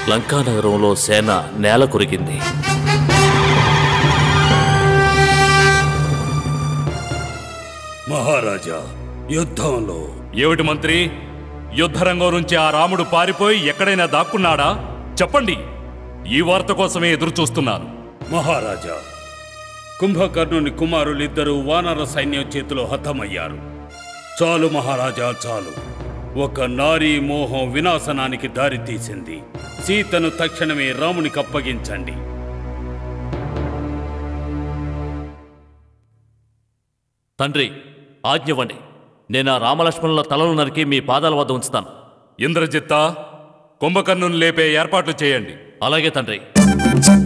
లంకానగరంలో సేన నేల కొరిగింది మహారాజా యుద్ధంలో ఏమిటి మంత్రి యుద్ధరంగం నుంచి ఆ రాముడు పారిపోయి ఎక్కడైనా దాక్కున్నాడా చెప్పండి ఈ వార్త కోసమే ఎదురు చూస్తున్నాను మహారాజా కుంభకర్ణుని కుమారులిద్దరూ వానర సైన్యం చేతిలో హతమయ్యారు చాలు మహారాజా చాలు ఒక నారీ మోహం వినాశనానికి దారితీసింది సీతను తక్షణమే రామునికి అప్పగించండి తండ్రి ఆజ్ఞవండి నేను ఆ రామలక్ష్మణుల తలలు నరికి మీ పాదాల వద్ద ఉంచుతాను ఇంద్రజిత్త కుంభకర్ణుని లేపే ఏర్పాట్లు చేయండి అలాగే తండ్రి